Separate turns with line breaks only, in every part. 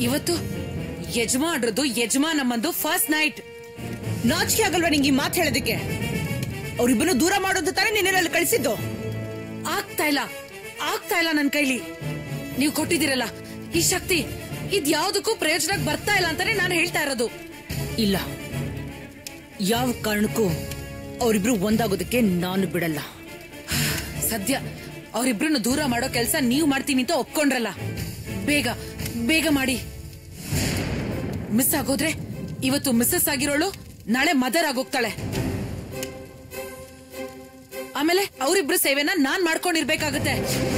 ಇವತ್ತು ಯಜಮಾನ್ರದ್ದು ಯಜಮಾನಮ್ಮಂದು first night
ನಾಚಿಕೆ ಆಗಲ್ವಾ ನಿಂಗೆ ಈ ಮಾತು ಹೇಳೋದಕ್ಕೆ ಅವ್ರಿಬ್ಬರು ದೂರ ಮಾಡೋದು ತಾನೇ ನಿನ್ನಲ್ಲಿ ಕಳಿಸಿದ್ದು
ಆಗ್ತಾ ಇಲ್ಲ ಆಗ್ತಾ ಇಲ್ಲ ನನ್ ಕೈಲಿ ನೀವು ಕೊಟ್ಟಿದ್ದೀರಲ್ಲ ಈ ಶಕ್ತಿ ಇದ್ ಯಾವ್ದಕ್ಕೂ ಪ್ರಯೋಜನಕ್ಕೆ ಬರ್ತಾ ಇಲ್ಲ ಅಂತಾನೆ ನಾನು ಹೇಳ್ತಾ ಇರೋದು
ಇಲ್ಲ ಯಾವ ಕಾರಣಕ್ಕೂ ಅವರಿಬ್ರು ಒಂದಾಗೋದಕ್ಕೆ ನಾನು ಬಿಡಲ್ಲ
ಸದ್ಯ ಅವರಿಬ್ರನ್ನ ದೂರ ಮಾಡೋ ಕೆಲಸ ನೀವು ಮಾಡ್ತೀನಿ ಅಂತ ಒಪ್ಕೊಂಡ್ರಲ್ಲ ಬೇಗ ಬೇಗ ಮಾಡಿ ಮಿಸ್ ಆಗೋದ್ರೆ ಇವತ್ತು ಮಿಸ್ಸಸ್ ಆಗಿರೋಳು ನಾಳೆ ಮದರ್ ಆಗೋಗ್ತಾಳೆ ಆಮೇಲೆ ಅವರಿಬ್ರು ಸೇವೆನ ನಾನ್ ಮಾಡ್ಕೊಂಡಿರ್ಬೇಕಾಗತ್ತೆ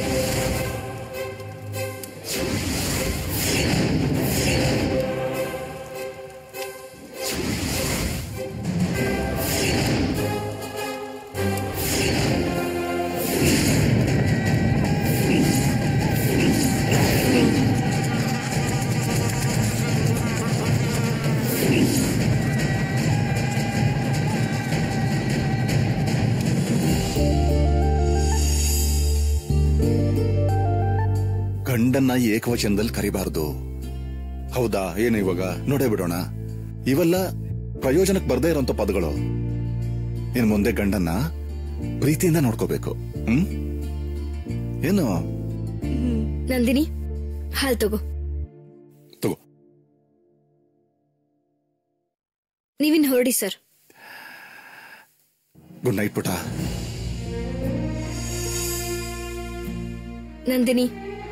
ಗಂಡನ್ನ ಏಕವಚನದಲ್ಲಿ ಕರಿಬಾರ್ದು ಹೌದಾ ಏನು ಇವಾಗ ನೋಡೇ ಬಿಡೋಣ ಇವೆಲ್ಲ ಪ್ರಯೋಜನಕ್ಕೆ ಬರ್ದೇ ಇರೋಂಥ ಪದಗಳು ಇನ್ ಮುಂದೆ ಗಂಡನ್ನ ಪ್ರೀತಿಯಿಂದ ನೋಡ್ಕೋಬೇಕು ಹ್ಮ್ ಏನು
ನಂದಿನಿ ಹಾಲ್ ತಗೋ
ತಗೋ
ನೀವಿನ್ ಹೊರಡಿ ಸರ್
ಗುಡ್ ನೈಟ್ ಪುಟ
ನಂದಿನಿ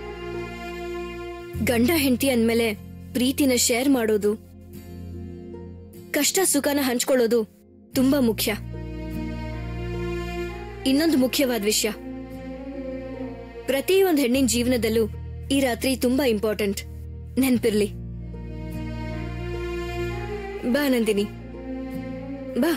ಗಂಡ ಹೆಂಡತಿ ಅಂದ್ಮೇಲೆ ಪ್ರೀತಿನ ಶೇರ್ ಮಾಡೋದು ಕಷ್ಟ ಸುಖನ ಹಂಚ್ಕೊಳ್ಳೋದು ತುಂಬಾ ಮುಖ್ಯ ಇನ್ನೊಂದು ಮುಖ್ಯವಾದ ವಿಷಯ ಪ್ರತಿ ಒಂದ್ ಹೆಣ್ಣಿನ ಜೀವನದಲ್ಲೂ ಈ ರಾತ್ರಿ ತುಂಬಾ ಇಂಪಾರ್ಟೆಂಟ್ ನೆನ್ಪಿರ್ಲಿ ಬಾ ನಂದಿನಿ ಬಾ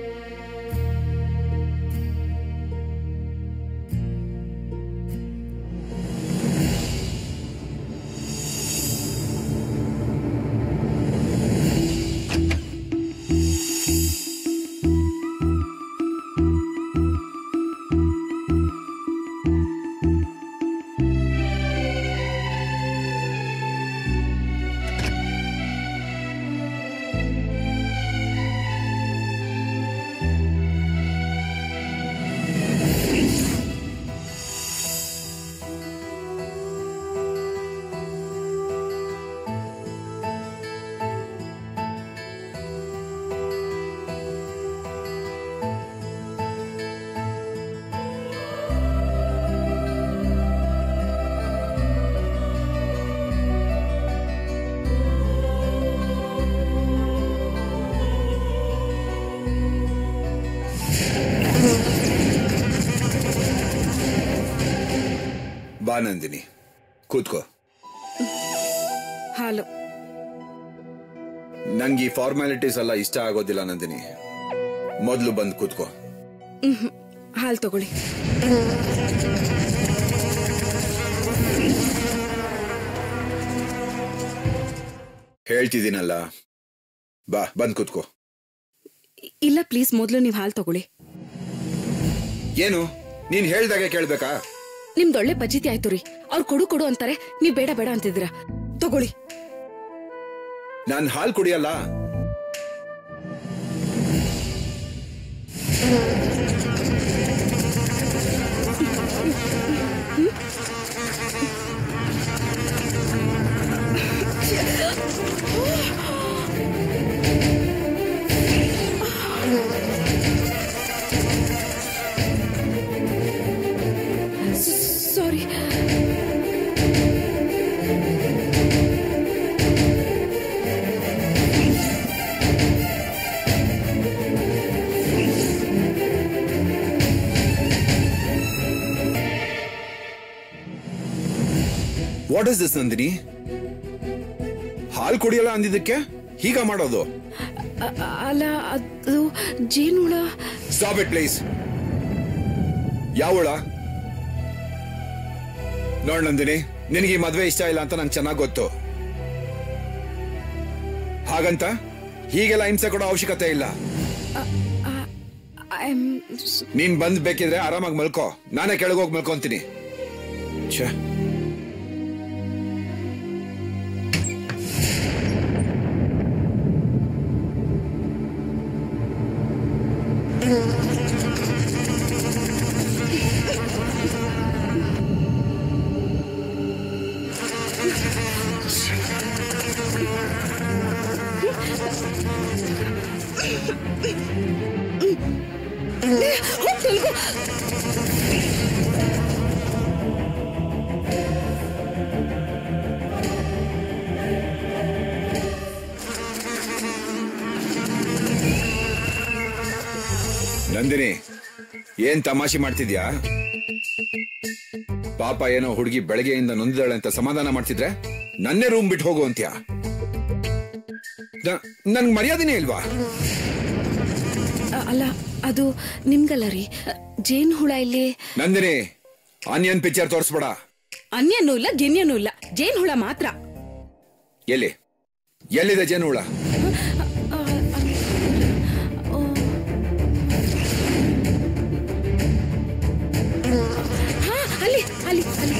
ಬಾ ನಂದಿನಿ ಕೂತ್ಕೋ
ಹಾಲು
ನಂಗೆ ಈ ಫಾರ್ಮಾಲಿಟೀಸ್ ಎಲ್ಲ ಇಷ್ಟ ಆಗೋದಿಲ್ಲ ನಂದಿನಿ ಮೊದಲು ಬಂದು ಕೂತ್ಕೋ
ಹಾಲು ತಗೊಳ್ಳಿ
ಹೇಳ್ತಿದ್ದೀನಲ್ಲ ಬಾ ಬಂದ್ ಕೂತ್ಕೋ
ಇಲ್ಲ ಪ್ಲೀಸ್ ಮೊದಲು ನೀವು ಹಾಲು ತಗೊಳ್ಳಿ
ಏನು ನೀನ್ ಹೇಳ್ದಾಗೆ ಕೇಳ್ಬೇಕಾ
ನಿಮ್ದೊಳ್ಳೆ ಪಜಿತಿ ಆಯ್ತು ರೀ ಅವ್ರು ಕೊಡು ಕೊಡು ಅಂತಾರೆ ನೀವ್ ಬೇಡ ಬೇಡ ಅಂತಿದ್ದೀರಾ ತಗೊಳ್ಳಿ
ನಾನ್ ಹಾಲ್ ಕುಡಿಯಲ್ಲ
sorry
what is this Nandini ಹಾಲ್ ಕುಡಿಯಲ್ಲ ಅಂದಿದ್ದಕ್ಕೆ ಹೀಗ ಮಾಡೋದು
ಅಲ್ಲ ಅದು ಜೇನುಳ
ಸ್ಟಾಪ್ ಇಟ್ ಪ್ಲೀಸ್ ಯಾವಳ ನೋಡ್ ನಂದಿನಿ ನಿನಗೆ ಈ ಮದ್ವೆ ಇಷ್ಟ ಇಲ್ಲ ಅಂತ ನಂಗೆ ಚೆನ್ನಾಗ್ ಗೊತ್ತು ಹಾಗಂತ ಹೀಗೆಲ್ಲ ಹಿಂಸೆ ಕೊಡೋ ಅವಶ್ಯಕತೆ ಇಲ್ಲ ನೀನ್ ಬಂದ್ ಬೇಕಿದ್ರೆ ಆರಾಮಾಗಿ ಮಲ್ಕೋ ನಾನೇ ಕೆಳಗೋಗಿ ಮಲ್ಕೊಂತೀನಿ ಛೇ ನಂದಿನಿ ಏನ್ ತಮಾಷೆ ಮಾಡ್ತಿದ್ಯಾ ಪಾಪ ಏನೋ ಹುಡುಗಿ ಬೆಳಗ್ಗೆಯಿಂದ ನೊಂದಿದಾಳೆ ಅಂತ ಸಮಾಧಾನ ಮಾಡ್ತಿದ್ರೆ ನನ್ನೇ ರೂಮ್ ಬಿಟ್ಟು ಹೋಗು ಅಂತ್ಯಾ ನ- ನನ್ಗ್ ಮರ್ಯಾದೆನೇ ಇಲ್ವಾ
ಅ- ಅಲ್ಲ ಅದು ನಿಮ್ಗಲ್ಲ ರೀ ಜೇನ್ ಹುಳ ಇಲ್ಲಿ
ನಂದಿನಿ ಆನಿಯನ್ ಪಿಕ್ಚರ್ ತೋರಿಸ್ಬೇಡ
ಅನ್ಯನೂ ಇಲ್ಲ ಗೆನ್ಯನೂ ಇಲ್ಲ ಜೇನ್ ಹುಳ ಮಾತ್ರ
ಎಲ್ಲಿ ಎಲ್ಲಿದೆ ಜೇನು ಹುಳ
ಆ, ಆ, ಓ. ಹಾ, ಅಲ್ಲಿ ಅಲ್ಲಿ ಅಲ್ಲಿ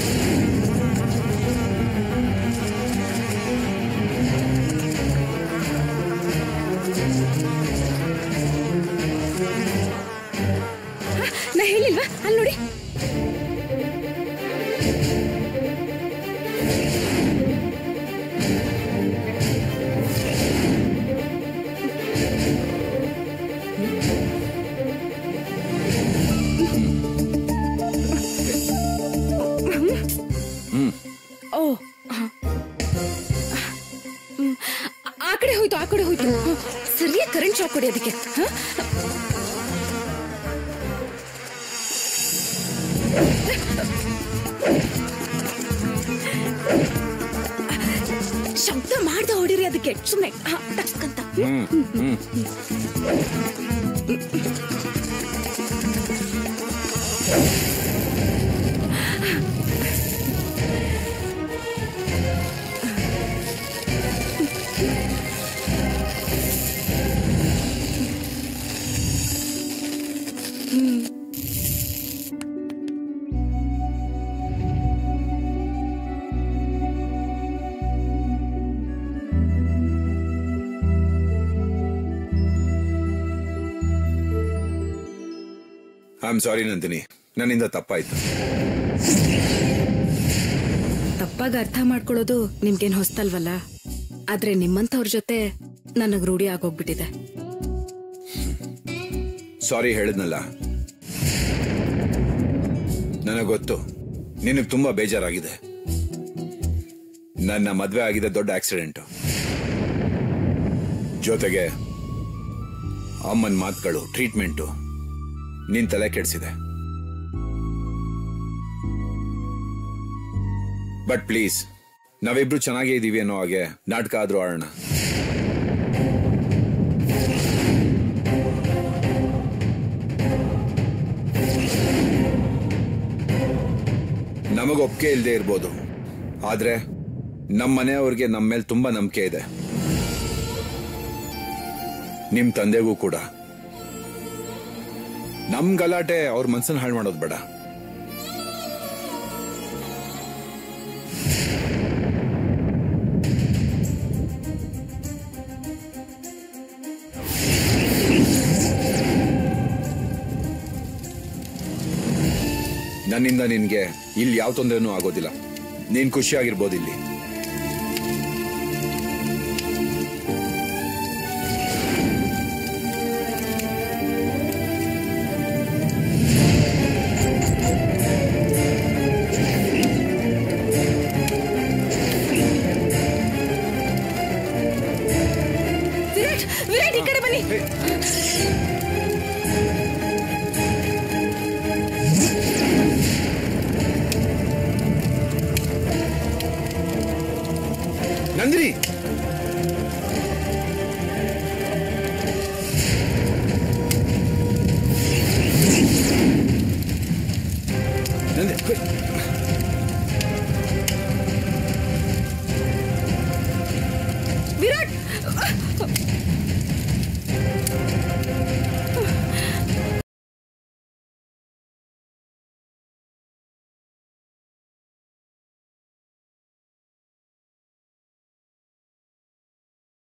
ಹಾ, ನಾ ಹೇಳಿಲ್ವಾ ಅಲ್ಲಿ ನೋಡಿ ಓ ಹಾ. ಹ್ಮ್. ಆ ಕಡೆ ಹೋಯ್ತು ಆ ಕಡೆ ಹೋಯ್ತು ಹ, ಸರಿಯಾಗಿ ಕರೆಂಟ್ ಶಾಕ್ ಕೊಡಿ ಅದಕ್ಕೆ ಹ? ಶಬ್ದ ಮಾಡ್ದ ಹೊಡಿರಿ ಅದಕ್ಕೆ ಸುಮ್ಮನೆ ಟಕ್ ಅಂತ
ಐ ಆಮ್ ಸಾರಿ ನಂದಿನಿ ನನ್ನಿಂದ ತಪ್ಪಾಯ್ತು
ತಪ್ಪಾಗಿ ಅರ್ಥ ಮಾಡ್ಕೊಳ್ಳೋದು ನಿಮ್ಗೇನ್ ಹೊಸ್ತಲ್ವಲ್ಲ ಆದ್ರೆ ನಿಮ್ಮಂಥವ್ರ ಜೊತೆ ನನಗ್ ರೂಢಿ ಆಗೋಗ್ಬಿಟ್ಟಿದೆ
ಸಾರಿ ಹೇಳಿದ್ನಲ್ಲ ನನಗೆ ಗೊತ್ತು ನಿನಗೆ ತುಂಬಾ ಬೇಜಾರಾಗಿದೆ ನನ್ನ ಮದ್ವೆ ಆಗಿದೆ ದೊಡ್ಡ ಆಕ್ಸಿಡೆಂಟ್ ಜೊತೆಗೆ ಅಮ್ಮನ್ ಮಾತುಗಳು ಟ್ರೀಟ್ಮೆಂಟು ನಿನ್ ತಲೆ ಕೆಡಿಸಿದೆ ಬಟ್ ಪ್ಲೀಸ್ ನಾವಿಬ್ರು ಚೆನ್ನಾಗೇ ಇದೀವಿ ಅನ್ನೋ ಹಾಗೆ ನಾಟಕ ಆದ್ರೂ ಆಡೋಣ ನಮಗ ಒಪ್ಪಿಗೆ ಇಲ್ಲದೆ ಇರ್ಬೋದು ಆದ್ರೆ ನಮ್ಮ ಮನೆಯವ್ರಿಗೆ ನಮ್ಮ ಮೇಲೆ ತುಂಬಾ ನಂಬಿಕೆ ಇದೆ ನಿಮ್ ತಂದೆಗೂ ಕೂಡ ನಮ್ ಗಲಾಟೆ ಅವ್ರ ಮನ್ಸನ್ನ ಹಾಳು ಮಾಡೋದು ಬೇಡ ನನ್ನಿಂದ ನಿನ್ಗೆ ಇಲ್ಲಿ ಯಾವ ತೊಂದರೆನೂ ಆಗೋದಿಲ್ಲ ನೀನ್ ಖುಷಿಯಾಗಿರ್ಬೋದು ಇಲ್ಲಿ
ವಿರಾಟ್ ವಿರಾಟ್ ಈ ಕಡೆ ಬನ್ನಿ
ನಂದಿನಿ ನಂದಿ